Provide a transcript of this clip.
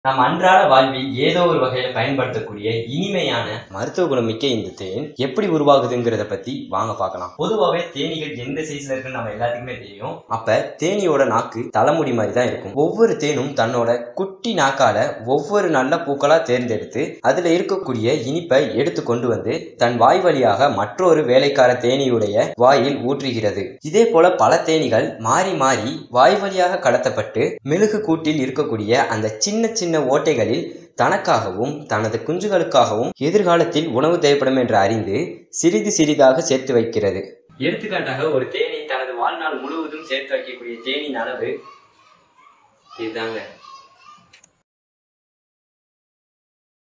நம் அன்றாட வாழ்வில் ஏதோ ஒரு வகையில பயன்படுத்தக்கூடிய இனிமையான மருத்துவ குணம் மிக்க இந்த தேன் எப்படி உருவாகுதுங்கிறத பத்தி வாங்க பார்க்கலாம் பொதுவாகவே தேனீகள் எந்த சைஸ்ல இருக்குன்னு நம்ம எல்லாத்துக்குமே தெரியும் அப்ப தேனியோட நாக்கு தலைமுடி மாதிரி தான் இருக்கும் ஒவ்வொரு தேனும் தன்னோட குட்டி நாக்கால ஒவ்வொரு நல்ல பூக்களா தேர்ந்தெடுத்து அதுல இருக்கக்கூடிய இனிப்பை எடுத்து கொண்டு வந்து தன் வாய் வழியாக மற்றொரு வேலைக்கார தேனியுடைய வாயில் ஊற்றுகிறது இதே போல பல தேனீகள் மாறி மாறி வாய் வழியாக கடத்தப்பட்டு மெழுகு கூட்டில் இருக்கக்கூடிய அந்த சின்ன சின்ன ஓட்டைகளில் தனக்காகவும் தனது குஞ்சுகளுக்காகவும் எதிர்காலத்தில் உணவு தேவைப்படும் என்று அறிந்து சிறிது சிறிதாக சேர்த்து வைக்கிறது எடுத்துக்காட்டாக ஒரு தேனி தனது வாழ்நாள் முழுவதும் சேர்த்து வைக்கக்கூடிய தேனின் அளவு இதுதாங்க